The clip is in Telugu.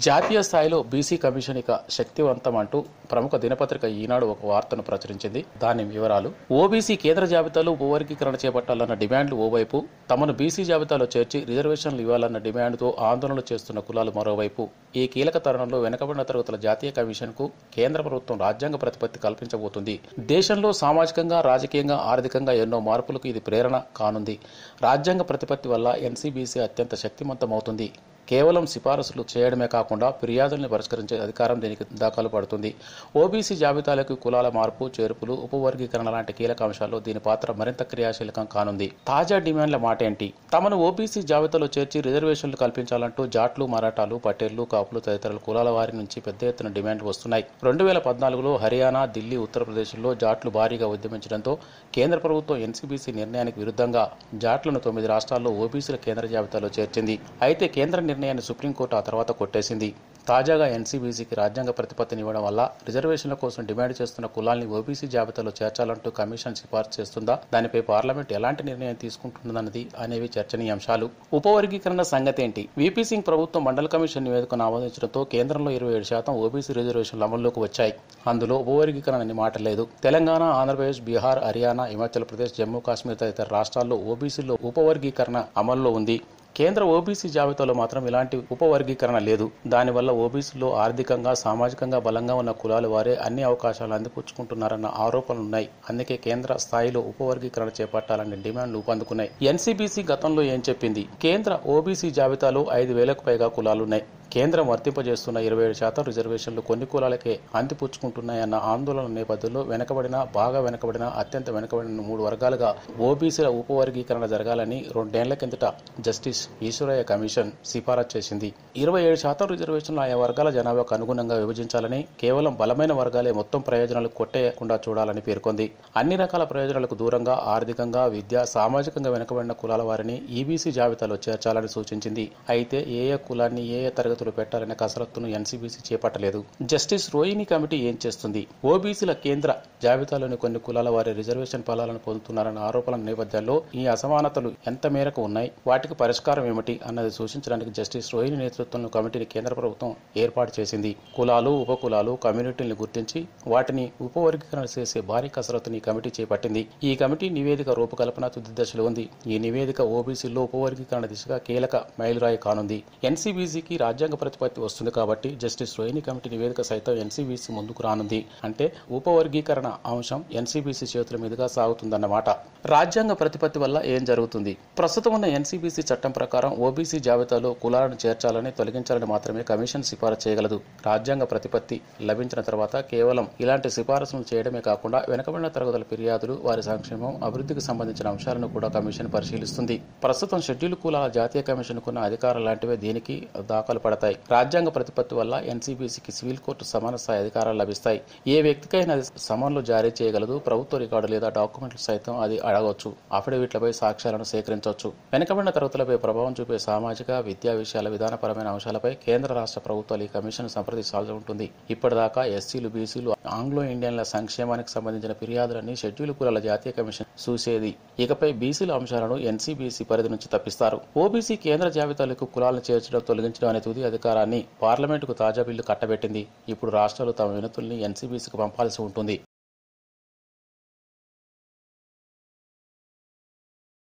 జాతీయ స్థాయిలో బీసీ కమిషన్ ఇక శక్తివంతం అంటూ ప్రముఖ దినపత్రిక ఈనాడు ఒక వార్తను ప్రచురించింది దాని వివరాలు ఓబీసీ కేంద్ర జాబితాలో ఉపవర్గీకరణ చేపట్టాలన్న డిమాండ్లు ఓవైపు తమను బీసీ జాబితాలో చేర్చి రిజర్వేషన్లు ఇవ్వాలన్న డిమాండ్తో ఆందోళనలు చేస్తున్న కులాలు మరోవైపు ఈ కీలక తరుణంలో వెనుకబడిన తరగతుల జాతీయ కమిషన్కు కేంద్ర ప్రభుత్వం రాజ్యాంగ ప్రతిపత్తి కల్పించబోతుంది దేశంలో సామాజికంగా రాజకీయంగా ఆర్థికంగా ఎన్నో మార్పులకు ఇది ప్రేరణ కానుంది రాజ్యాంగ ప్రతిపత్తి వల్ల ఎన్సీబీసీ అత్యంత శక్తివంతమవుతుంది కేవలం సిఫారసులు చేయడమే కాకుండా ఫిర్యాదుల్ని పరిష్కరించే అధికారం దీనికి దాఖలు పడుతుంది ఓబీసీ జాబితాలకు కులాల మార్పు చేర్పులు ఉపవర్గీకరణ లాంటి కీలక అంశాల్లో దీని పాత్ర మరింత క్రియాశీలకం కానుంది తాజా డిమాండ్ల మాట ఏంటి తమను ఓబీసీ జాబితాలో చేర్చి రిజర్వేషన్లు కల్పించాలంటూ జాట్లు మరాఠాలు పటేళ్లు కాపులు తదితరుల కులాల వారి నుంచి పెద్ద ఎత్తున డిమాండ్లు వస్తున్నాయి రెండు వేల పద్నాలుగులో హర్యానా ఢిల్లీ ఉత్తరప్రదేశ్లో జాట్లు భారీగా ఉద్యమించడంతో కేంద్ర ప్రభుత్వం ఎన్సీబీసీ నిర్ణయానికి విరుద్ధంగా జాట్లను తొమ్మిది రాష్ట్రాల్లో ఓబీసీల కేంద్ర జాబితాలో చేర్చింది అయితే కేంద్ర నిర్ణయాన్ని సుప్రీంకోర్టు ఆ తర్వాత కొట్టేసింది తాజాగా ఎన్సీబీసీకి రాజ్యాంగ ప్రతిపత్తిని ఇవ్వడం వల్ల రిజర్వేషన్ల కోసం డిమాండ్ చేస్తున్న కులాల్ని ఓబీసీ జాబితాలో చేర్చాలంటూ కమిషన్ సిఫార్సు చేస్తుందా దానిపై పార్లమెంట్ ఎలాంటి నిర్ణయం తీసుకుంటుందన్నది అనేవి చర్చనీయాంశాలు ఉపవర్గీకరణ సంగతి ఏంటి వీపీ సింగ్ ప్రభుత్వం మండల కమిషన్ నివేదికను ఆమోదించడంతో కేంద్రంలో ఇరవై ఏడు శాతం ఓబీసీ రిజర్వేషన్లు అమల్లోకి వచ్చాయి అందులో ఉపవర్గీకరణ అని మాట లేదు తెలంగాణ ఆంధ్రప్రదేశ్ బీహార్ హర్యానా హిమాచల్ ప్రదేశ్ జమ్మూ కాశ్మీర్ తదితర రాష్ట్రాల్లో ఓబీసీలో ఉపవర్గీకరణ అమల్లో ఉంది కేంద్ర ఓబీసీ జాబితాలో మాత్రం ఇలాంటి ఉపవర్గీకరణ లేదు దానివల్ల ఓబీసీలో ఆర్థికంగా సామాజికంగా బలంగా ఉన్న కులాల వారే అన్ని అవకాశాలు అందిపుచ్చుకుంటున్నారన్న ఆరోపణలున్నాయి అందుకే కేంద్ర స్థాయిలో ఉపవర్గీకరణ చేపట్టాలనే డిమాండ్లు ఊపందుకున్నాయి ఎన్సీబీసీ గతంలో ఏం చెప్పింది కేంద్ర ఓబీసీ జాబితాలో ఐదు వేలకు పైగా కులాలున్నాయి కేంద్రం వర్తింపజేస్తున్న ఇరవై ఏడు శాతం రిజర్వేషన్లు కొన్ని కులాలకే అందిపుచ్చుకుంటున్నాయన్న ఆందోళన నేపథ్యంలో వెనకబడిన బాగా వెనకబడిన అత్యంత వెనకబడిన మూడు వర్గాలుగా ఓబీసీల ఉపవర్గీకరణ జరగాలని రెండేళ్ల కిందట జస్టిస్ ఈశ్వరయ్య కమిషన్ సిఫారసు చేసింది ఇరవై ఏడు శాతం రిజర్వేషన్లు ఆయా వర్గాల జనాభాకు అనుగుణంగా విభజించాలని కేవలం బలమైన వర్గాలే మొత్తం ప్రయోజనాలు కొట్టేయకుండా చూడాలని పేర్కొంది అన్ని రకాల ప్రయోజనాలకు దూరంగా ఆర్థికంగా విద్య సామాజికంగా వెనుకబడిన కులాల వారిని ఈబీసీ జాబితాలో చేర్చాలని సూచించింది అయితే ఏ ఏ కులాన్ని ఏ ఏ తరగతులు పెట్టాలనే కసరత్తును ఎన్సీబీసీ చేపట్టలేదు జస్టిస్ రోహిణి కమిటీ ఏం చేస్తుంది ఓబీసీల కేంద్ర జాబితాలోని కొన్ని కులాల వారి రిజర్వేషన్ ఫలాలను పొందుతున్నారన్న ఆరోపణల నేపథ్యంలో ఈ అసమానతలు ఎంత మేరకు ఉన్నాయి వాటికి పరిష్కారం ఏమిటి అన్నది సూచించడానికి జస్టిస్ రోహిణి నేతృత్వంలో కమిటీని కేంద్ర ప్రభుత్వం ఏర్పాటు చేసింది కులాలు ఉపకులాలు కమ్యూనిటీలను గుర్తించి వాటిని ఉపవర్గీకరణ చేసే భారీ కసరత్తుని ఈ కమిటీ చేపట్టింది ఈ కమిటీ నివేదిక రూపకల్పన తుది దశలో ఉంది ఈ నివేదిక ఓబీసీలో ఉపవర్గీకరణ దిశగా కీలక మైలురాయి కానుంది ఎన్సీబీసీకి రాజ్యాంగ ప్రతిపత్తి వస్తుంది కాబట్టి జస్టిస్ రోహిణి కమిటీ నివేదిక సైతం ఎన్సీబీసీ ముందుకు రానుంది అంటే ఉపవర్గీకరణ అంశం ఎన్సీబీసీ చేతుల మీదుగా సాగుతుందన్నమాట రాజ్యాంగ ప్రతిపత్తి వల్ల ఏం జరుగుతుంది ప్రస్తుతం ఉన్న ఎన్సీబీసీ చట్టం ప్రకారం ఓబీసీ జాబితాలో కులాలను చేర్చాలని తొలగించాలని మాత్రమే కమిషన్ సిఫారసు చేయగలదు రాజ్యాంగ ప్రతిపత్తి లభించిన తర్వాత కేవలం ఇలాంటి సిఫారసులు చేయడమే కాకుండా వెనుకబడిన తరగతుల ఫిర్యాదులు వారి సంక్షేమం అభివృద్ధికి సంబంధించిన అంశాలను కూడా కమిషన్ పరిశీలిస్తుంది ప్రస్తుతం షెడ్యూల్ కులాల జాతీయ కమిషన్ కున్న అధికారాలు లాంటివే దీనికి దాఖలు పడతాయి రాజ్యాంగ ప్రతిపత్తి వల్ల ఎన్సీబీసీకి సివిల్ కోర్టు సమాన స్థాయి అధికారాలు లభిస్తాయి ఏ వ్యక్తికైనా అది సమన్లు జారీ చేయగలదు ప్రభుత్వ రికార్డు లేదా డాక్యుమెంట్లు సైతం అది అడగవచ్చు అఫిడవిట్లపై సాక్ష్యాలను సేకరించవచ్చు వెనుకబడిన తరగతులపై ప్రభావం చూపే సామాజిక విద్యా విషయాల విధానపరమైన అంశాలపై కేంద్ర రాష్ట్ర ప్రభుత్వాలు ఈ కమిషన్ సంప్రదించాల్సి ఉంటుంది ఇప్పటిదాకా ఎస్సీలు బీసీలు ఆంగ్లో ఇండియన్ల సంక్షేమానికి సంబంధించిన ఫిర్యాదులన్నీ షెడ్యూల్ కులాల జాతీయ కమిషన్ చూసేది ఇకపై బీసీల అంశాలను ఎన్సీబీసీ పరిధి నుంచి తప్పిస్తారు ఓబీసీ కేంద్ర జాబితాలకు కులాలను చేర్చడం తొలగించడం అనే తుది అధికారాన్ని పార్లమెంటుకు తాజా బిల్లు కట్టబెట్టింది ఇప్పుడు రాష్ట్రాలు తమ వినతుల్ని ఎన్సీబీసీకి పంపాల్సి ఉంటుంది